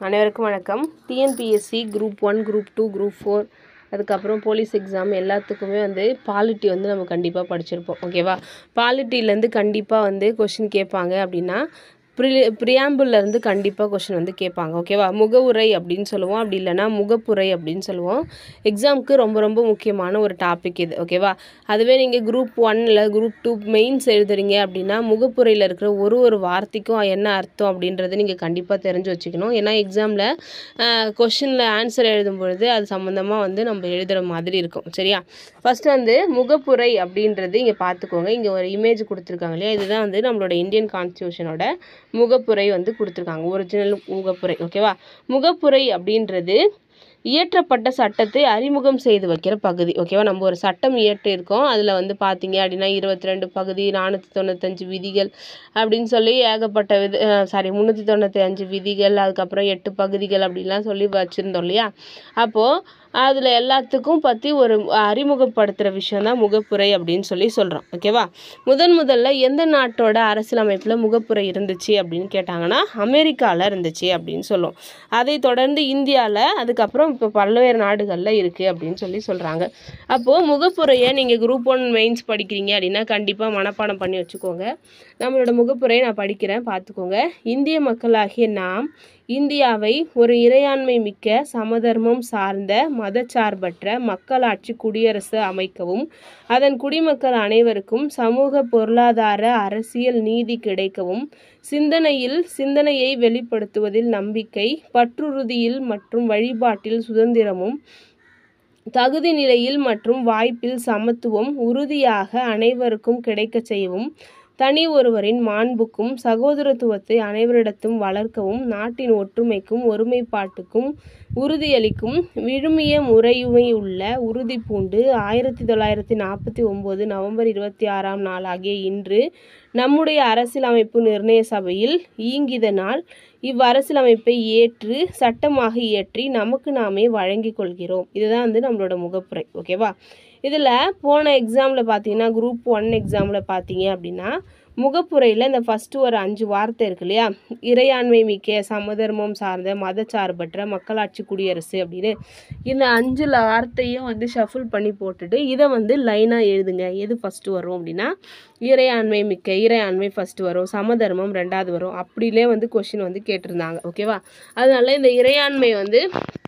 அனைவருக்கும் வணக்கம் TNPSC group one group two group four அதுக்கப்புறம் போலீஸ் எக்ஸாம் எல்லாத்துக்குமே வந்து பாலிட்டி வந்து நம்ம கண்டிப்பாக படிச்சிருப்போம் ஓகேவா பாலிட்டிலேருந்து கண்டிப்பாக வந்து கொஷின் கேட்பாங்க அப்படின்னா ப்ரி ப்ரியாம்பிள்லேருந்து கண்டிப்பாக கொஷின் வந்து கேட்பாங்க ஓகேவா முகவுரை அப்படின்னு சொல்லுவோம் அப்படி இல்லைன்னா முகப்புரை அப்படின்னு சொல்லுவோம் எக்ஸாமுக்கு ரொம்ப ரொம்ப முக்கியமான ஒரு டாபிக் இது ஓகேவா அதுவே நீங்கள் குரூப் ஒன்னில் குரூப் டூ மெயின்ஸ் எழுதுறீங்க அப்படின்னா முகப்புரையில் இருக்கிற ஒரு ஒரு வார்த்தைக்கும் என்ன அர்த்தம் அப்படின்றது நீங்கள் கண்டிப்பாக தெரிஞ்சு வச்சுக்கணும் ஏன்னா எக்ஸாமில் கொஷினில் ஆன்சர் எழுதும் பொழுது அது சம்மந்தமாக வந்து நம்ம எழுதுகிற மாதிரி இருக்கும் சரியா ஃபஸ்ட்டு வந்து முகப்புரை அப்படின்றது இங்கே பார்த்துக்கோங்க இங்கே ஒரு இமேஜ் கொடுத்துருக்காங்க இல்லையா இதுதான் வந்து நம்மளோட இந்தியன் கான்ஸ்டியூஷனோட முகப்புரை வந்து கொடுத்துருக்காங்க ஒரிஜினல் முகப்புரை ஓகேவா முகப்புரை அப்படின்றது இயற்றப்பட்ட சட்டத்தை அறிமுகம் செய்து வைக்கிற பகுதி ஓகேவா நம்ம ஒரு சட்டம் இயற்றியிருக்கோம் அதில் வந்து பார்த்தீங்க அப்படின்னா இருபத்தி ரெண்டு பகுதி நானூற்றி தொண்ணூத்தஞ்சு விதிகள் அப்படின்னு சொல்லி ஏகப்பட்ட வித சாரி முந்நூற்றி தொண்ணூற்றி அஞ்சு விதிகள் அதுக்கப்புறம் எட்டு பகுதிகள் அப்படின்லாம் சொல்லி வச்சுருந்தோம் இல்லையா அப்போது அதில் எல்லாத்துக்கும் பற்றி ஒரு அறிமுகப்படுத்துகிற விஷயம் தான் முகப்புரை அப்படின்னு சொல்லி சொல்கிறோம் ஓகேவா முதன் முதல்ல எந்த நாட்டோட அரசியலமைப்பில் முகப்புரை இருந்துச்சு அப்படின்னு கேட்டாங்கன்னா அமெரிக்காவில் இருந்துச்சு அப்படின்னு சொல்லுவோம் அதை தொடர்ந்து இந்தியாவில் அதுக்கப்புறம் இப்போ பல்வேறு நாடுகளில் இருக்குது அப்படின்னு சொல்லி சொல்கிறாங்க அப்போது முகப்புரையை நீங்கள் குரூப் ஒன் மெயின்ஸ் படிக்கிறீங்க அப்படின்னா கண்டிப்பாக மனப்பாடம் பண்ணி வச்சுக்கோங்க நம்மளோட முகப்புரையை நான் படிக்கிறேன் பார்த்துக்கோங்க இந்திய மக்களாகிய நாம் இந்தியாவை ஒரு இறையாண்மை மிக்க சமதர்மம் சார்ந்த மதச்சார்பற்ற மக்களாட்சி குடியரசு அமைக்கவும் அதன் குடிமக்கள் அனைவருக்கும் சமூக பொருளாதார அரசியல் நீதி கிடைக்கவும் சிந்தனையில் சிந்தனையை வெளிப்படுத்துவதில் நம்பிக்கை பற்றுறுதியில் மற்றும் வழிபாட்டில் சுதந்திரமும் தகுதி நிலையில் மற்றும் வாய்ப்பில் சமத்துவம் உறுதியாக அனைவருக்கும் கிடைக்கச் செய்யவும் தனி ஒருவரின் மாண்புக்கும் சகோதரத்துவத்தை அனைவரிடத்தும் வளர்க்கவும் நாட்டின் ஒற்றுமைக்கும் ஒருமைப்பாட்டுக்கும் உறுதியளிக்கும் விழுமிய முறையுமை உள்ள உறுதி பூண்டு ஆயிரத்தி தொள்ளாயிரத்தி நாற்பத்தி ஒம்பது நவம்பர் இருபத்தி ஆறாம் நாள் ஆகிய இன்று நம்முடைய அரசியலமைப்பு நிர்ணய சபையில் ஈங்கித நாள் இவ்வரசியலமைப்பை ஏற்று சட்டமாக இயற்றி நமக்கு நாமே வழங்கிக் கொள்கிறோம் இதுதான் வந்து நம்மளோட முகப்புரை ஓகேவா இதில் போன எக்ஸாமில் பார்த்தீங்கன்னா குரூப் ஒன் எக்ஸாமில் பார்த்தீங்க அப்படின்னா முகப்புரையில் இந்த ஃபஸ்ட்டு ஒரு அஞ்சு வார்த்தை இருக்கு இல்லையா இறையாண்மை மிக்க சமதர்மம் சார்ந்த மதச்சார்பற்ற மக்களாட்சி குடியரசு அப்படின்னு இந்த அஞ்சு வார்த்தையும் வந்து ஷஃபிள் பண்ணி போட்டுட்டு இதை வந்து லைனாக எழுதுங்க எது ஃபஸ்ட்டு வரும் அப்படின்னா இறையாண்மை மிக்க இறையாண்மை ஃபஸ்ட்டு வரும் சமதர்மம் ரெண்டாவது வரும் அப்படிலே வந்து கொஷின் வந்து கேட்டிருந்தாங்க ஓகேவா அதனால இந்த இறையாண்மை வந்து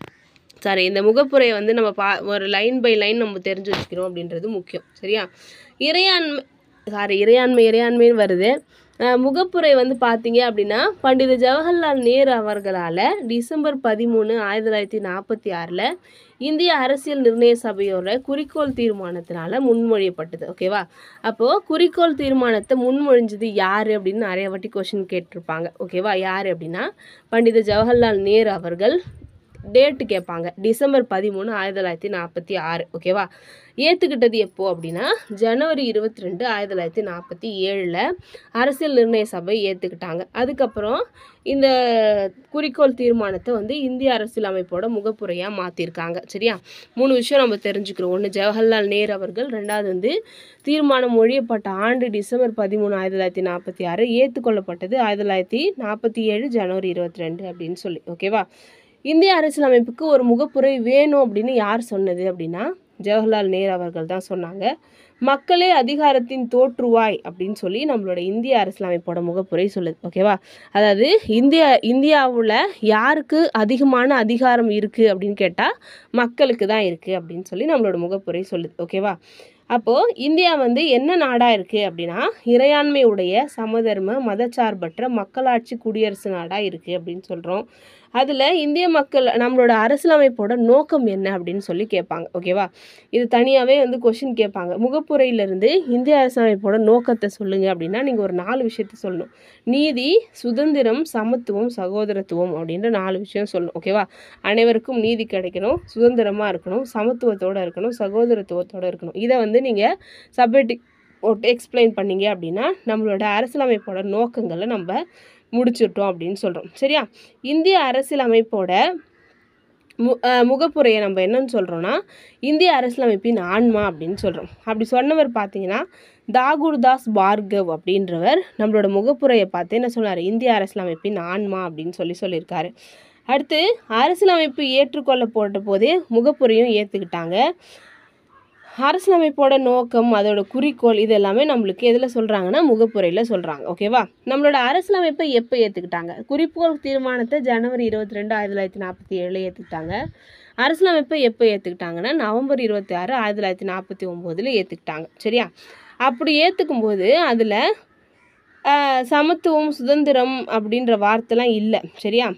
சாரி இந்த முகப்புரையை வந்து நம்ம பா ஒரு லைன் பை லைன் நம்ம தெரிஞ்சு வச்சுக்கிறோம் அப்படின்றது முக்கியம் சரியா இறையாண்மை சாரி இறையாண்மை இறையாண்மைன்னு வருது முகப்புரை வந்து பார்த்தீங்க அப்படின்னா பண்டித ஜவஹர்லால் நேரு அவர்களால் டிசம்பர் பதிமூணு ஆயிரத்தி தொள்ளாயிரத்தி நாற்பத்தி ஆறில் இந்திய அரசியல் நிர்ணய சபையோட குறிக்கோள் தீர்மானத்தினால முன்மொழியப்பட்டது ஓகேவா அப்போது குறிக்கோள் தீர்மானத்தை முன்மொழிஞ்சது யார் அப்படின்னு நிறைய வாட்டி கொஷின் கேட்டிருப்பாங்க ஓகேவா யார் அப்படின்னா பண்டித ஜவஹர்லால் நேரு அவர்கள் டேட்டு கேட்பாங்க டிசம்பர் பதிமூணு ஆயிரத்தி தொள்ளாயிரத்தி நாற்பத்தி ஆறு ஓகேவா ஏற்றுக்கிட்டது எப்போ அப்படின்னா ஜனவரி இருபத்தி ரெண்டு ஆயிரத்தி தொள்ளாயிரத்தி நாற்பத்தி ஏழில் அரசியல் நிர்ணய சபை ஏற்றுக்கிட்டாங்க அதுக்கப்புறம் இந்த குறிக்கோள் தீர்மானத்தை வந்து இந்திய அரசியலமைப்போட முகப்புரையாக மாற்றிருக்காங்க சரியா மூணு விஷயம் நம்ம தெரிஞ்சுக்கிறோம் ஒன்று ஜவஹர்லால் நேரு அவர்கள் ரெண்டாவது வந்து தீர்மானம் மொழியப்பட்ட ஆண்டு டிசம்பர் பதிமூணு ஆயிரத்தி தொள்ளாயிரத்தி நாற்பத்தி ஆறு ஏற்றுக்கொள்ளப்பட்டது ஆயிரத்தி தொள்ளாயிரத்தி நாற்பத்தி ஏழு ஜனவரி இருபத்தி ரெண்டு அப்படின்னு சொல்லி ஓகேவா இந்திய அரசியலமைப்புக்கு ஒரு முகப்புரை வேணும் அப்படின்னு யார் சொன்னது அப்படின்னா ஜவஹர்லால் நேரு அவர்கள் தான் சொன்னாங்க மக்களே அதிகாரத்தின் தோற்றுவாய் அப்படின்னு சொல்லி நம்மளோட இந்திய அரசியலமைப்போட முகப்புரை சொல்லுது ஓகேவா அதாவது இந்தியா இந்தியாவில் யாருக்கு அதிகமான அதிகாரம் இருக்குது அப்படின்னு கேட்டால் மக்களுக்கு தான் இருக்குது அப்படின்னு சொல்லி நம்மளோட முகப்புரை சொல்லுது ஓகேவா அப்போது இந்தியா வந்து என்ன நாடாக இருக்குது அப்படின்னா இறையாண்மை உடைய சமதர்ம மதச்சார்பற்ற மக்களாட்சி குடியரசு நாடாக இருக்குது அப்படின்னு சொல்கிறோம் அதில் இந்திய மக்கள் நம்மளோட அரசியலமைப்போட நோக்கம் என்ன அப்படின்னு சொல்லி கேட்பாங்க ஓகேவா இது தனியாகவே வந்து கொஷின் கேட்பாங்க முகப்புரையிலிருந்து இந்திய அரசியலமைப்போட நோக்கத்தை சொல்லுங்கள் அப்படின்னா நீங்கள் ஒரு நாலு விஷயத்த சொல்லணும் நீதி சுதந்திரம் சமத்துவம் சகோதரத்துவம் அப்படின்ற நாலு விஷயம் சொல்லணும் ஓகேவா அனைவருக்கும் நீதி கிடைக்கணும் சுதந்திரமாக இருக்கணும் சமத்துவத்தோடு இருக்கணும் சகோதரத்துவத்தோடு இருக்கணும் இதை வந்து நீங்கள் சப்ஜெக்ட் போட்டு எக்ஸ்பிளைன் பண்ணீங்க அப்படின்னா நம்மளோட அரசியலமைப்போட நோக்கங்களை நம்ம முடிச்சிட்டோம் அப்படின்னு சொல்கிறோம் சரியா இந்திய அரசியலமைப்போட மு முகப்புரையை நம்ம என்னன்னு சொல்கிறோன்னா இந்திய அரசியலமைப்பின் ஆன்மா அப்படின்னு சொல்கிறோம் அப்படி சொன்னவர் பார்த்தீங்கன்னா தாகூர்தாஸ் பார்கவ் அப்படின்றவர் நம்மளோட முகப்புரையை பார்த்து என்ன சொன்னார் இந்திய அரசியலமைப்பின் ஆன்மா அப்படின்னு சொல்லி சொல்லியிருக்காரு அடுத்து அரசியலமைப்பு ஏற்றுக்கொள்ளப்பட்ட போதே முகப்புரையும் ஏற்றுக்கிட்டாங்க அரசியலமைப்போட நோக்கம் அதோட குறிக்கோள் இது எல்லாமே நம்மளுக்கு எதில் சொல்கிறாங்கன்னா முகப்புரையில் சொல்கிறாங்க ஓகேவா நம்மளோட அரசியலமைப்பை எப்போ ஏற்றுக்கிட்டாங்க குறிக்கோள் தீர்மானத்தை ஜனவரி இருபத்தி ரெண்டு ஆயிரத்தி தொள்ளாயிரத்தி நாற்பத்தி ஏழில் ஏற்றுக்கிட்டாங்க அரசியலமைப்பை எப்போ ஏற்றுக்கிட்டாங்கன்னா நவம்பர் இருபத்தி ஆறு ஆயிரத்தி தொள்ளாயிரத்தி நாற்பத்தி ஒம்போதில் ஏற்றுக்கிட்டாங்க சரியா அப்படி ஏற்றுக்கும் போது அதில் சமத்துவம் சுதந்திரம் அப்படின்ற வார்த்தைலாம் இல்லை சரியா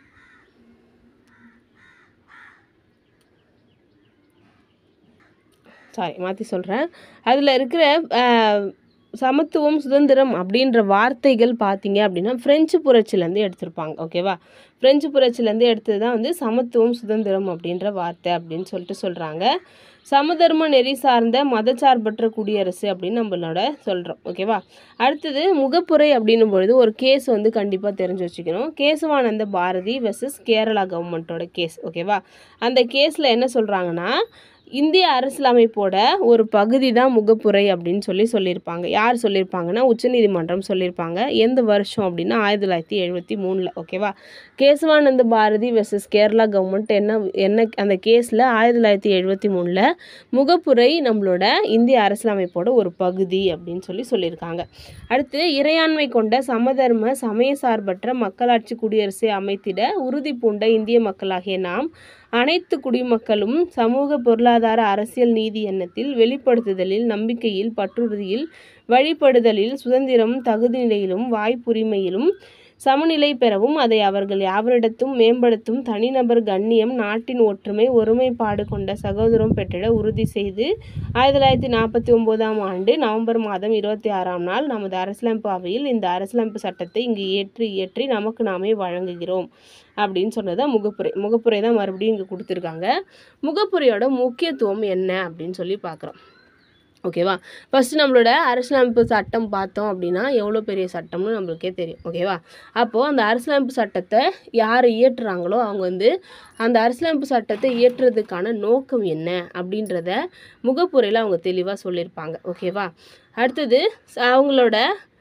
சாரி மாற்றி சொல்கிறேன் அதில் இருக்கிற அஹ், சமத்துவம் சுதந்திரம் அப்படின்ற வார்த்தைகள் பார்த்தீங்க அப்படின்னா ஃப்ரெஞ்சு புரட்சிலேருந்து எடுத்திருப்பாங்க ஓகேவா ஃப்ரெஞ்சு புரட்சிலேருந்து எடுத்தது தான் வந்து சமத்துவம் சுதந்திரம் அப்படின்ற வார்த்தை அப்படின்னு சொல்லிட்டு சொல்கிறாங்க சமதர்ம நெறி சார்ந்த மதச்சார்பற்ற குடியரசு அப்படின்னு நம்மளோட சொல்கிறோம் ஓகேவா அடுத்தது முகப்புரை அப்படின்னும் பொழுது ஒரு கேஸ் வந்து கண்டிப்பாக தெரிஞ்சு வச்சுக்கணும் கேசவானந்த பாரதி வெர்சஸ் கேரளா கவர்மெண்ட்டோட கேஸ் ஓகேவா அந்த கேஸில் என்ன சொல்கிறாங்கன்னா இந்திய அரசியலமைப்போட ஒரு பகுதி தான் முகப்புரை அப்படின்னு சொல்லி சொல்லியிருப்பாங்க யார் சொல்லியிருப்பாங்கன்னா உச்சநீதிமன்றம் சொல்லியிருப்பாங்க எந்த வருஷம் அப்படின்னா ஆயிரத்தி தொள்ளாயிரத்தி எழுபத்தி மூணில் ஓகேவா கேசவானந்த பாரதி வெர்சஸ் கேரளா கவர்மெண்ட் என்ன என்ன அந்த கேஸில் ஆயிரத்தி தொள்ளாயிரத்தி எழுபத்தி மூணில் முகப்புரை நம்மளோட இந்திய அரசியலமைப்போட ஒரு பகுதி அப்படின்னு சொல்லி சொல்லியிருக்காங்க அடுத்து இறையாண்மை கொண்ட சமதர்ம சமய சார்பற்ற மக்களாட்சி குடியரசை அமைத்திட உறுதி பூண்ட இந்திய மக்களாகிய நாம் அனைத்து குடிமக்களும் சமூக பொருளாதார அரசியல் நீதி எண்ணத்தில் வெளிப்படுத்துதலில் நம்பிக்கையில் பற்றுறுதியில் வழிபடுதலில் சுதந்திரம் தகுதிநிலையிலும் வாய்ப்புரிமையிலும் சமநிலை பெறவும் அதை அவர்கள் யாவரிடத்தும் மேம்படுத்தும் தனிநபர் கண்ணியம் நாட்டின் ஒற்றுமை ஒருமைப்பாடு கொண்ட சகோதரம் பெற்றிட உறுதி செய்து ஆயிரத்தி தொள்ளாயிரத்தி நாற்பத்தி ஒம்போதாம் ஆண்டு நவம்பர் மாதம் இருபத்தி ஆறாம் நாள் நமது அரசியலமைப்பு அவையில் இந்த அரசியலமைப்பு சட்டத்தை இங்கு ஏற்றி இயற்றி நமக்கு நாமே வழங்குகிறோம் அப்படின்னு சொன்னது முகப்புரை முகப்புரை தான் மறுபடியும் இங்கே கொடுத்துருக்காங்க முகப்புரையோட முக்கியத்துவம் என்ன அப்படின்னு சொல்லி பார்க்குறோம் ஓகேவா ஃபஸ்ட்டு நம்மளோட அரசியலமைப்பு சட்டம் பார்த்தோம் அப்படின்னா எவ்வளோ பெரிய சட்டம்னு நம்மளுக்கே தெரியும் ஓகேவா அப்போது அந்த அரசியலமைப்பு சட்டத்தை யார் இயற்றுறாங்களோ அவங்க வந்து அந்த அரசியலமைப்பு சட்டத்தை இயற்றுறதுக்கான நோக்கம் என்ன அப்படின்றத முகப்புரையில் அவங்க தெளிவாக சொல்லியிருப்பாங்க ஓகேவா அடுத்தது ச- அவங்களோட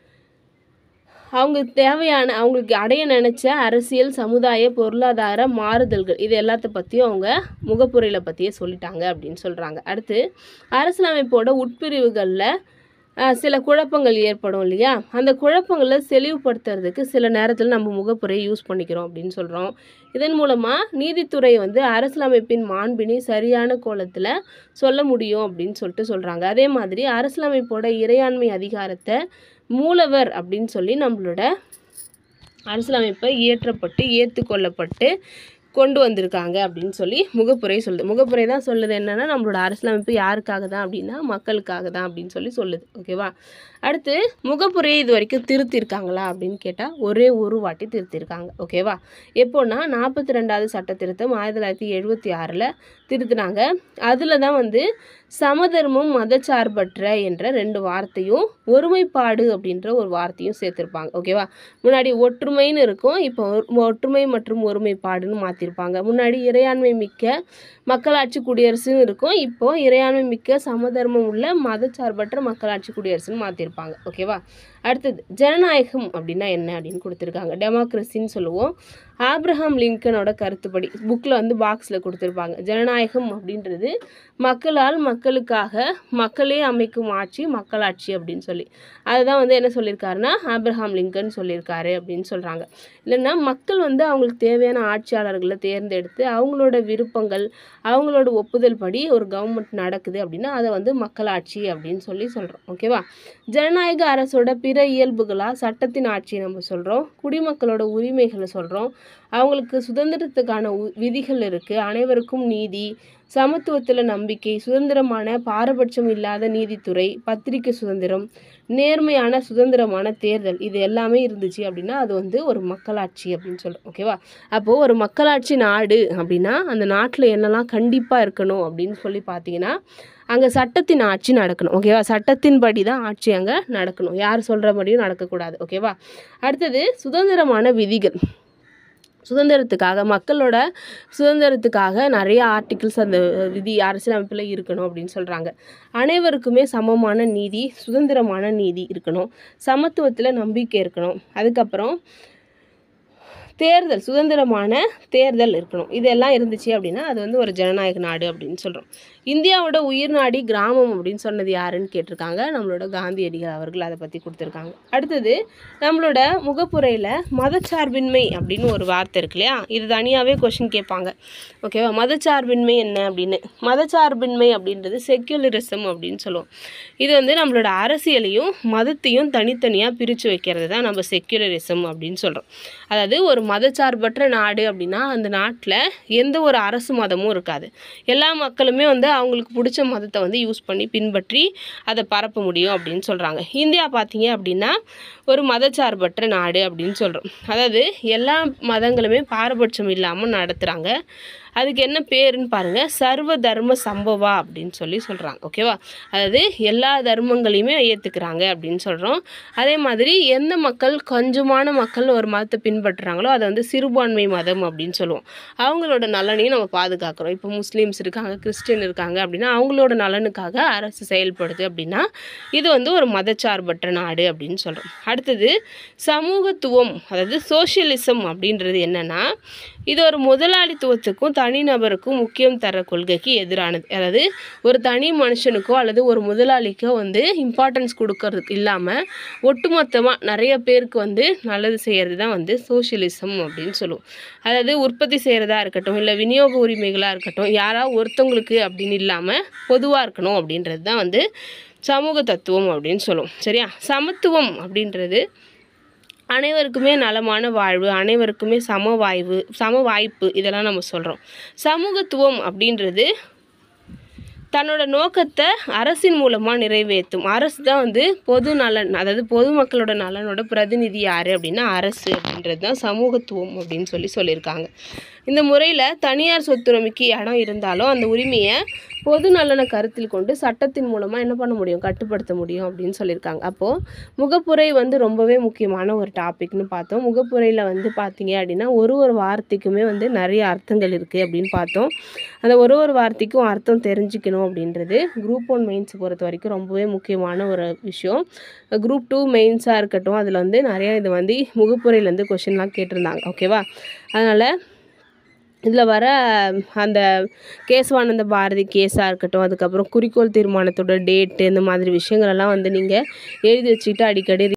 அவங்க தேவையான அவங்களுக்கு அடைய நினச்ச அரசியல் சமுதாய பொருளாதார மாறுதல்கள் இது எல்லாத்த பற்றியும் அவங்க முகப்புரையில் பற்றியே சொல்லிட்டாங்க அப்படின்னு சொல்கிறாங்க அடுத்து அரசியலமைப்போட உட்பிரிவுகளில் அஹ், சில குழப்பங்கள் ஏற்படும் இல்லையா அந்த குழப்பங்களை தெளிவுபடுத்துறதுக்கு சில நேரத்தில் நம்ம முகப்புரையை யூஸ் பண்ணிக்கிறோம் அப்படின்னு சொல்கிறோம் இதன் மூலமாக நீதித்துறை வந்து அரசியலமைப்பின் மாண்பினை சரியான கோலத்தில் சொல்ல முடியும் அப்படின்னு சொல்லிட்டு சொல்கிறாங்க அதே மாதிரி அரசியலமைப்போட இறையாண்மை அதிகாரத்தை மூலவர் அப்படின்னு சொல்லி நம்மளோட அரசியலமைப்பை இயற்றப்பட்டு ஏற்றுக்கொள்ளப்பட்டு கொண்டு வந்திருக்காங்க அப்படின்னு சொல்லி முகப்புரை சொல்லுது முகப்புரை தான் சொல்லுது என்னன்னா நம்மளோட அரசியலமைப்பு யாருக்காக தான் அப்படின்னா மக்களுக்காக தான் அப்படின்னு சொல்லி சொல்லுது ஓகேவா அடுத்து முகப்புரையை இது வரைக்கும் திருத்திருக்காங்களா அப்படின்னு கேட்டால் ஒரே ஒரு வாட்டி திருத்திருக்காங்க ஓகேவா எப்போன்னா நாற்பத்தி ரெண்டாவது சட்ட திருத்தம் ஆயிரத்தி தொள்ளாயிரத்தி எழுபத்தி ஆறில் திருத்தினாங்க அதில் தான் வந்து சமதர்மம் மதச்சார்பற்ற என்ற ரெண்டு வார்த்தையும் ஒருமைப்பாடு அப்படின்ற ஒரு வார்த்தையும் சேர்த்துருப்பாங்க ஓகேவா முன்னாடி ஒற்றுமைன்னு இருக்கும் இப்போ ஒரு- ஒற்றுமை மற்றும் ஒருமைப்பாடுன்னு மாற்றிருப்பாங்க முன்னாடி இறையாண்மை மிக்க மக்களாட்சி குடியரசுன்னு இருக்கும் இப்போ இறையாண்மை மிக்க சமதர்மம் உள்ள மதச்சார்பற்ற மக்களாட்சி குடியரசுன்னு மாற்றிருப்பாங்க ஓகேவா அடுத்தது ஜனநாயகம் அப்படின்னா என்ன அப்படின்னு கொடுத்துருக்காங்க டெமோக்ரஸின்னு சொல்லுவோம் ஆப்ரஹாம் லிங்கனோட கருத்துப்படி புக்கில் வந்து பாக்ஸில் கொடுத்துருப்பாங்க ஜனநாயகம் அப்படின்றது மக்களால் மக்களுக்காக மக்களே அமைக்கும் ஆட்சி மக்களாட்சி அப்படின்னு சொல்லி அதுதான் வந்து என்ன சொல்லியிருக்காருன்னா ஆப்ரஹாம் லிங்கன் சொல்லியிருக்காரு அப்படின்னு சொல்கிறாங்க இல்லைன்னா மக்கள் வந்து அவங்களுக்கு தேவையான ஆட்சியாளர்களை தேர்ந்தெடுத்து அவங்களோட விருப்பங்கள் அவங்களோட ஒப்புதல் படி ஒரு கவர்மெண்ட் நடக்குது அப்படின்னா அதை வந்து மக்களாட்சி அப்படின்னு சொல்லி சொல்கிறோம் ஓகேவா ஜனநாயக அரசோட பிற இயல்புகளாக சட்டத்தின் ஆட்சியை நம்ம சொல்கிறோம் குடிமக்களோட உரிமைகளை சொல்கிறோம் அவங்களுக்கு சுதந்திரத்துக்கான உ- விதிகள் இருக்குது அனைவருக்கும் நீதி சமத்துவத்தில் நம்பிக்கை சுதந்திரமான பாரபட்சம் இல்லாத நீதித்துறை பத்திரிகை சுதந்திரம் நேர்மையான சுதந்திரமான தேர்தல் இது எல்லாமே இருந்துச்சு அப்படின்னா அது வந்து ஒரு மக்களாட்சி அப்படின்னு சொல்கிறோம் ஓகேவா அப்போது ஒரு மக்களாட்சி நாடு அப்படின்னா அந்த நாட்டில் என்னெல்லாம் கண்டிப்பாக இருக்கணும் அப்படின்னு சொல்லி பார்த்தீங்கன்னா அங்கே சட்டத்தின் ஆட்சி நடக்கணும் ஓகேவா சட்டத்தின்படி தான் ஆட்சி அங்கே நடக்கணும் யார் சொல்கிறபடியும் நடக்கக்கூடாது ஓகேவா அடுத்தது சுதந்திரமான விதிகள் சுதந்திரத்துக்காக மக்களோட சுதந்திரத்துக்காக நிறைய ஆர்டிகிள்ஸ் அந்த விதி அரசியலமைப்பில் இருக்கணும் அப்படின்னு சொல்கிறாங்க அனைவருக்குமே சமமான நீதி சுதந்திரமான நீதி இருக்கணும் சமத்துவத்தில் நம்பிக்கை இருக்கணும் அதுக்கப்புறம் தேர்தல் சுதந்திரமான தேர்தல் இருக்கணும் இதெல்லாம் இருந்துச்சு அப்படின்னா அது வந்து ஒரு ஜனநாயக நாடு அப்படின்னு சொல்கிறோம் இந்தியாவோட உயிர் நாடி கிராமம் அப்படின்னு சொன்னது யாருன்னு கேட்டிருக்காங்க நம்மளோட காந்தியடிகள் அவர்கள் அதை பற்றி கொடுத்துருக்காங்க அடுத்தது நம்மளோட முகப்புரையில் மதச்சார்பின்மை அப்படின்னு ஒரு வார்த்தை இருக்கு இல்லையா இது தனியாகவே கொஷின் கேட்பாங்க ஓகேவா மதச்சார்பின்மை என்ன அப்படின்னு மதச்சார்பின்மை அப்படின்றது செக்யுலரிசம் அப்படின்னு சொல்லுவோம் இது வந்து நம்மளோட அரசியலையும் மதத்தையும் தனித்தனியாக பிரித்து வைக்கிறது தான் நம்ம செக்யுலரிசம் அப்படின்னு சொல்கிறோம் அதாவது ஒரு மதச்சார்பற்ற நாடு அப்படின்னா அந்த நாட்டில் எந்த ஒரு அரசு மதமும் இருக்காது எல்லா மக்களுமே வந்து அவங்களுக்கு பிடிச்ச மதத்தை வந்து யூஸ் பண்ணி பின்பற்றி அதை பரப்ப முடியும் அப்படின்னு சொல்கிறாங்க இந்தியா பார்த்தீங்க அப்படின்னா ஒரு மதச்சார்பற்ற நாடு அப்படின்னு சொல்கிறோம் அதாவது எல்லா மதங்களுமே பாரபட்சம் இல்லாமல் நடத்துகிறாங்க அதுக்கு என்ன பேருன்னு பாருங்கள் சர்வ தர்ம சம்பவா அப்படின்னு சொல்லி சொல்கிறாங்க ஓகேவா அதாவது எல்லா தர்மங்களையுமே ஏற்றுக்கிறாங்க அப்படின்னு சொல்கிறோம் அதே மாதிரி எந்த மக்கள் கொஞ்சமான மக்கள் ஒரு மதத்தை பின்பற்றுறாங்களோ அதை வந்து சிறுபான்மை மதம் அப்படின்னு சொல்லுவோம் அவங்களோட நலனையும் நம்ம பாதுகாக்கிறோம் இப்போ முஸ்லீம்ஸ் இருக்காங்க கிறிஸ்டின் இருக்காங்க அப்படின்னா அவங்களோட நலனுக்காக அரசு செயல்படுது அப்படின்னா இது வந்து ஒரு மதச்சார்பற்ற நாடு அப்படின்னு சொல்கிறோம் அடுத்தது சமூகத்துவம் அதாவது சோஷியலிசம் அப்படின்றது என்னென்னா இது ஒரு முதலாளித்துவத்துக்கும் தனிநபருக்கும் முக்கியம் தர கொள்கைக்கு எதிரானது அதாவது ஒரு தனி மனுஷனுக்கோ அல்லது ஒரு முதலாளிக்கோ வந்து இம்பார்ட்டன்ஸ் கொடுக்கறதுக்கு இல்லாமல் ஒட்டுமொத்தமாக நிறைய பேருக்கு வந்து நல்லது செய்கிறது தான் வந்து சோஷியலிசம் அப்படின்னு சொல்லுவோம் அதாவது உற்பத்தி செய்கிறதா இருக்கட்டும் இல்லை விநியோக உரிமைகளாக இருக்கட்டும் யாராவது ஒருத்தவங்களுக்கு அப்படின்னு இல்லாமல் பொதுவாக இருக்கணும் அப்படின்றது தான் வந்து சமூக தத்துவம் அப்படின்னு சொல்லுவோம் சரியா சமத்துவம் அப்படின்றது அனைவருக்குமே நலமான வாழ்வு அனைவருக்குமே சம வாய்வு சம வாய்ப்பு இதெல்லாம் நம்ம சொல்கிறோம் சமூகத்துவம் அப்படின்றது தன்னோட நோக்கத்தை அரசின் மூலமாக நிறைவேற்றும் அரசு தான் வந்து பொது நலன் அதாவது பொதுமக்களோட நலனோட பிரதிநிதி யார் அப்படின்னா அரசு அப்படின்றது தான் சமூகத்துவம் அப்படின்னு சொல்லி சொல்லியிருக்காங்க இந்த முறையில் தனியார் சொத்துரிமைக்கு இடம் இருந்தாலும் அந்த உரிமையை பொது நலனை கருத்தில் கொண்டு சட்டத்தின் மூலமாக என்ன பண்ண முடியும் கட்டுப்படுத்த முடியும் அப்படின்னு சொல்லியிருக்காங்க அப்போது முகப்புரை வந்து ரொம்பவே முக்கியமான ஒரு டாபிக்னு பார்த்தோம் முகப்புரையில் வந்து பார்த்தீங்க அப்படின்னா ஒரு ஒரு வார்த்தைக்குமே வந்து நிறைய அர்த்தங்கள் இருக்குது அப்படின்னு பார்த்தோம் அந்த ஒரு ஒரு வார்த்தைக்கும் அர்த்தம் தெரிஞ்சுக்கணும் அப்படின்றது குரூப் ஒன் மெயின்ஸ் பொறுத்த வரைக்கும் ரொம்பவே முக்கியமான ஒரு விஷயம் குரூப் டூ மெயின்ஸாக இருக்கட்டும் அதில் வந்து நிறைய இது வந்து முகப்புரையிலேருந்து கொஷின்லாம் கேட்டிருந்தாங்க ஓகேவா அதனால் இதில் வர அந்த கேசவானந்த பாரதி கேஸாக இருக்கட்டும் அதுக்கப்புறம் குறிக்கோள் தீர்மானத்தோட டேட்டு இந்த மாதிரி விஷயங்களெல்லாம் வந்து நீங்கள் எழுதி வச்சுக்கிட்டு அடிக்கடி